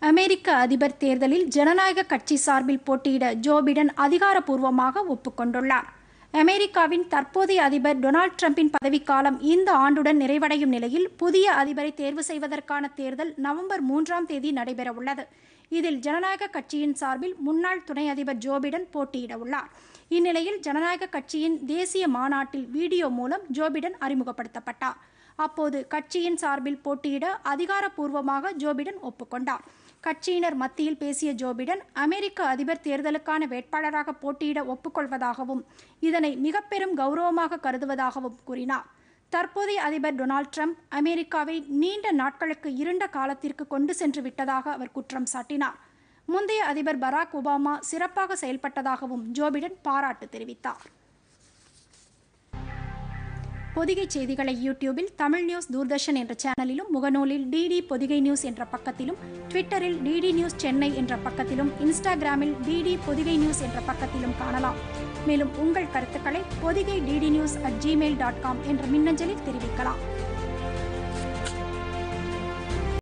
அமெரிக்க அதிபர் தேர்தலில் ஜனநாயக கட்சி சார்பில் போட்டியிட ஜோ பிடன் அதிகாரப்பூர்வமாக ஒப்புக்கொண்டுள்ளார் அமெரிக்காவின் தற்போதைய அதிபர் டொனால்ட் ட்ரம்பின் பதவிக்காலம் இந்த ஆண்டுடன் நிறைவடையும் நிலையில் புதிய அதிபரை தேர்வு செய்வதற்கான தேர்தல் நவம்பர் மூன்றாம் தேதி நடைபெறவுள்ளது இதில் ஜனநாயக கட்சியின் சார்பில் முன்னாள் துணை அதிபர் ஜோ பிடன் போட்டியிட உள்ளார் இந்நிலையில் ஜனநாயக கட்சியின் தேசிய மாநாட்டில் வீடியோ மூலம் ஜோ பிடன் அறிமுகப்படுத்தப்பட்டார் அப்போது கட்சியின் சார்பில் போட்டியிட அதிகாரப்பூர்வமாக ஜோ பிடன் ஒப்புக்கொண்டார் கட்சியினர் மத்தியில் பேசிய ஜோ பிடன் அமெரிக்க அதிபர் தேர்தலுக்கான வேட்பாளராக போட்டியிட ஒப்புக்கொள்வதாகவும் இதனை மிக பெரும் கௌரவமாக கருதுவதாகவும் கூறினார் தற்போதைய அதிபர் டொனால்ட் ட்ரம்ப் அமெரிக்காவை நீண்ட நாட்களுக்கு இருண்ட காலத்திற்கு கொண்டு சென்று விட்டதாக அவர் குற்றம் சாட்டினார் முந்தைய அதிபர் பராக் ஒபாமா சிறப்பாக செயல்பட்டதாகவும் ஜோ பிடன் பாராட்டு தெரிவித்தார் பொதிகை செய்திகளை யூடியூபில் தமிழ் நியூஸ் தூர்தர்ஷன் என்ற சேனலிலும் முகநூலில் டிடி பொதிகை நியூஸ் என்ற பக்கத்திலும் ட்விட்டரில் டிடி நியூஸ் சென்னை என்ற பக்கத்திலும் இன்ஸ்டாகிராமில் டிடி பொதிகை நியூஸ் என்ற பக்கத்திலும் காணலாம் மேலும் உங்கள் கருத்துக்களை Podhigai DD news at Gmail dot com என்ற மின்னஞ்சலில் தெரிவிக்கலாம்